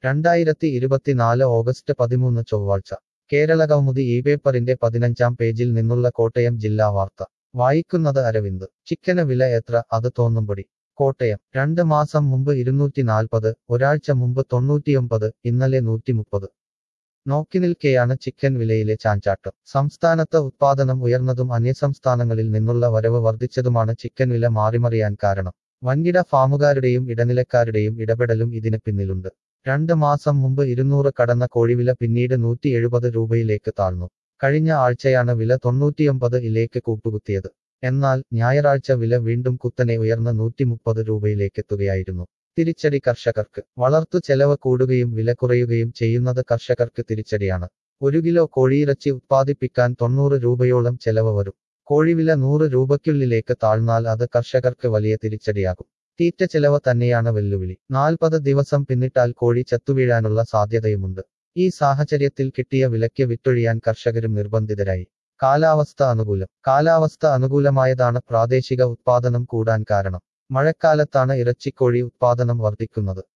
രണ്ടായിരത്തി ഇരുപത്തിനാല് ഓഗസ്റ്റ് പതിമൂന്ന് ചൊവ്വാഴ്ച കേരളകൗമുദി ഈ പേപ്പറിന്റെ പതിനഞ്ചാം പേജിൽ നിന്നുള്ള കോട്ടയം ജില്ലാ വാർത്ത വായിക്കുന്നത് അരവിന്ദ് ചിക്കന് വില എത്ര അത് തോന്നുംപടി കോട്ടയം രണ്ട് മാസം മുമ്പ് ഇരുന്നൂറ്റി നാൽപ്പത് ഒരാഴ്ച മുമ്പ് തൊണ്ണൂറ്റിയൊമ്പത് ഇന്നലെ നൂറ്റിമുപ്പത് നോക്കിനിൽക്കെയാണ് ചിക്കൻ വിലയിലെ ചാഞ്ചാട്ടം സംസ്ഥാനത്ത് ഉത്പാദനം ഉയർന്നതും അന്യസംസ്ഥാനങ്ങളിൽ നിന്നുള്ള വരവ് വർദ്ധിച്ചതുമാണ് ചിക്കൻ വില മാറിമറിയാൻ കാരണം വൻകിട ഫാമുകാരുടെയും ഇടനിലക്കാരുടെയും ഇടപെടലും ഇതിന് പിന്നിലുണ്ട് രണ്ട് മാസം മുമ്പ് ഇരുന്നൂറ് കടന്ന കോഴിവില പിന്നീട് നൂറ്റി എഴുപത് രൂപയിലേക്ക് താഴ്ന്നു കഴിഞ്ഞ ആഴ്ചയാണ് വില തൊണ്ണൂറ്റിയൊമ്പത് ഇലേക്ക് കൂട്ടുകുത്തിയത് എന്നാൽ ഞായറാഴ്ച വില വീണ്ടും കുത്തനെ ഉയർന്ന നൂറ്റിമുപ്പത് രൂപയിലേക്കെത്തുകയായിരുന്നു തിരിച്ചടി കർഷകർക്ക് വളർത്തു ചെലവ് കൂടുകയും വില കുറയുകയും ചെയ്യുന്നത് കർഷകർക്ക് തിരിച്ചടിയാണ് ഒരു കിലോ കോഴിയിറച്ചി ഉത്പാദിപ്പിക്കാൻ തൊണ്ണൂറ് രൂപയോളം ചെലവ് വരും കോഴിവില നൂറ് രൂപയ്ക്കുള്ളിലേക്ക് താഴ്ന്നാൽ അത് കർഷകർക്ക് വലിയ തിരിച്ചടിയാകും തീറ്റ ചെലവ് തന്നെയാണ് വെല്ലുവിളി നാൽപ്പത് ദിവസം പിന്നിട്ടാൽ കോഴി ചത്തുവീഴാനുള്ള സാധ്യതയുമുണ്ട് ഈ സാഹചര്യത്തിൽ കിട്ടിയ വിലയ്ക്ക് വിറ്റൊഴിയാൻ കർഷകരും നിർബന്ധിതരായി കാലാവസ്ഥ അനുകൂലം കാലാവസ്ഥ അനുകൂലമായതാണ് പ്രാദേശിക ഉത്പാദനം കൂടാൻ കാരണം മഴക്കാലത്താണ് ഇറച്ചിക്കോഴി ഉത്പാദനം വർദ്ധിക്കുന്നത്